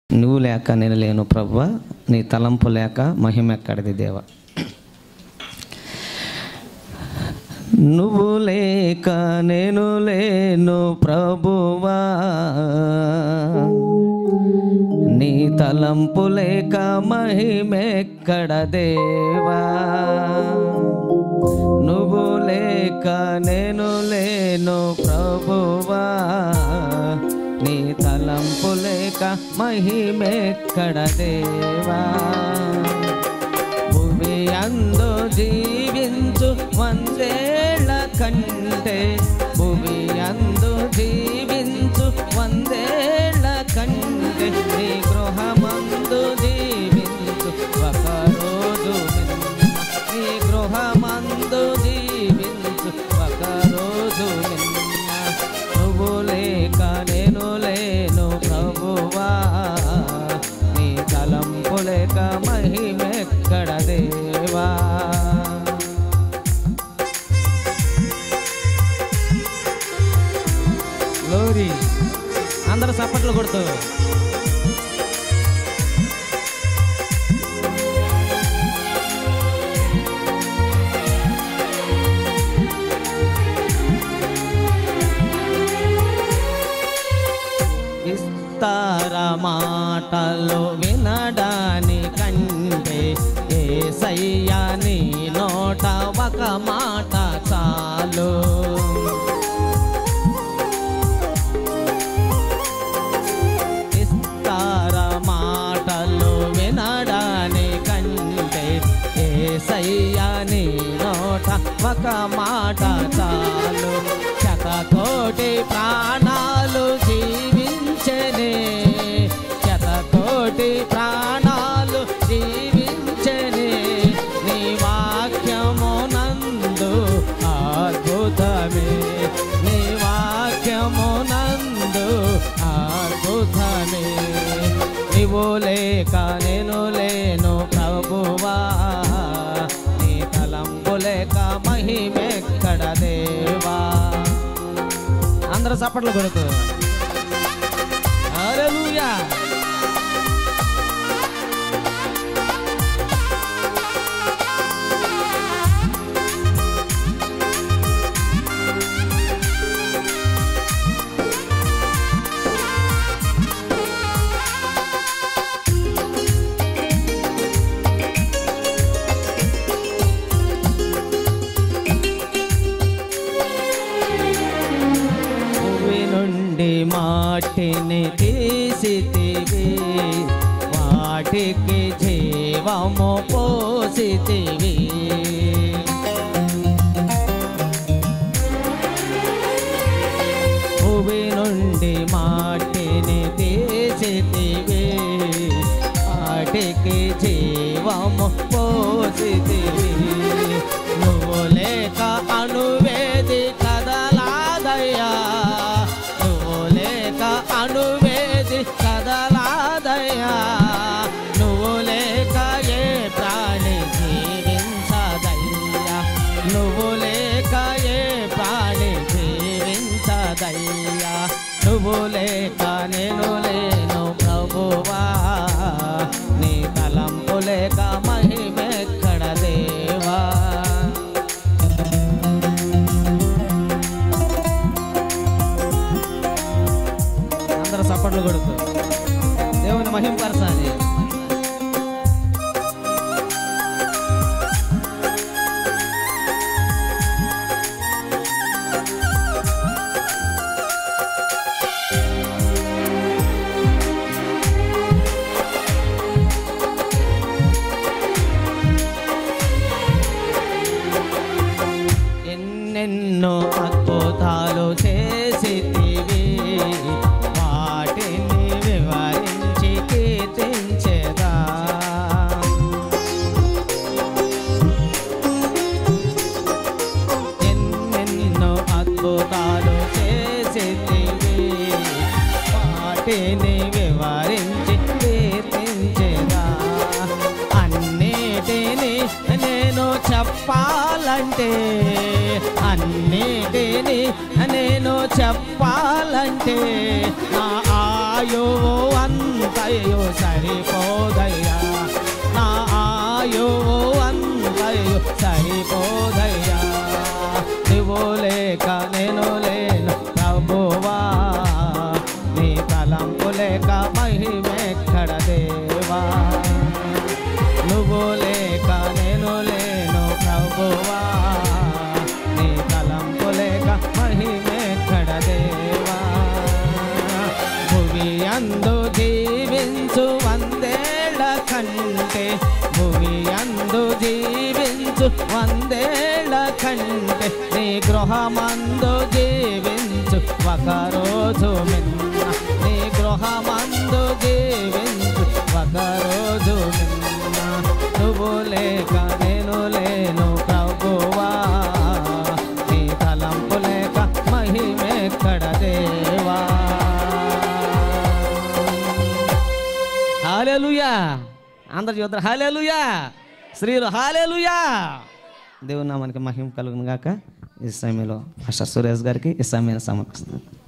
నువ్వు లేక నేను లేను ప్రవ్వ నీ తలంపు లేక మహిమ ఎక్కడిది దేవ నువ్వు లేక నేను లేను ప్రభువా నీ తలంపు లేక మహిమెక్కడ దేవా నువ్వు లేక నేను లేను ప్రభువా నీ తలంపు లేక మహిమెక్కడ దేవా భూమి అందు జీవించు వందేళ్ల కంటే భూమి అందు జీవించు వందేళ్ల కంటే నీ గృహమందు జీవించు ఒక రోజు నిన్న నీ గృహమందు జీవించు ఒక రోజు నిన్న నువ్వు లేక నేను లేను ప్రభువా నీ తలంపు లేక మహిమెక్కడ దేవా గ్లోరీ అందరూ చప్పట్లు కొడుతూ విస్తార మాటలు వినడాని కంటే ఏసయ్యా నీ నోట ఒక మాట చాలు విస్తార మాటలు వినడాని కంటే ఏసయ్యా నీ నోట ఒక మాట చాలు శతకోటి ప్రాణాలు జీవించనే శతకోటి ప్రాణాలు జీవించనే నీ వాక్యము నందు అద్భుతమే నీ వాక్యము నందు అద్భుతమే నీవు లేక నేను లేను ప్రభువా నీ తలంపు లేక మహిమెక్కడ దేవా అందరూ చప్పట్లు కొడుకు హల్లెలూయా భూమి నుండి మాటిని తీసితివి వాటికి జీవము పోసితివి భూమి నుండి మాటిని తీసితివి వాటికి జీవము పోసితివి నువ్వు లేక అణువేది కదలాదయ్యా నువ్వు లేక అణువేది కదలాదయ్యా నువ్వు లేక ఏ ప్రాణి జీవించదయ్యా నువ్వు లేక ఏ ప్రాణి జీవించదయ్యా నువ్వు లేక నేను లేను ప్రభువా నీ తలంపు లేక మహిమెక్కడ దేవా అందరూ సప్పట్లు కొడుతూ దేవుని మహింపరచాలి ఎన్నెన్నో అద్భుతాలు చేసితివి వాటిని వివరించి కీర్తించెదా ఎన్నెన్నో అద్భుతాలు చేసితివి వాటిని వివరించి కీర్తించెదా అన్నిటిని నేను చెప్పాలంటే అన్నిటిని నేను చెప్పాలంటే నా ఆయువు అంతయు సరిపోదయ్యా నా ఆయువు అంతయు సరిపోదయ్యా నువ్వు లేక నేను లేను ప్రభువా నీ తలంపు లేక మహిమెక్కడ దేవా నువ్వు లేక నేను లేను ప్రభువా నీ తలంపు లేక మహిమెక్కడ దేవా భువి అందు జీవించు వందేళ్ల కంటే భువి అందు జీవించు వందేళ్ల కంటే నీ గృహమందు జీవించు ఒక రోజు మిన్న నీ గృహమందు జీవించు ఒక రోజు మిన్న నువ్వు లేక నేను లేను ప్రభువా నీ తలంపు లేక మహిమెక్కడ దేవా హాలేలుయా అందరు చూద్దరు హాలేలుయా శ్రీలు హాలేలుయా దేవుని నామానికి మహిమ కలుగును గాక ఈ సమయంలో ఫస్ట్ సురేష్ గారికి ఈ సమయాన్ని సమర్పిస్తున్నాను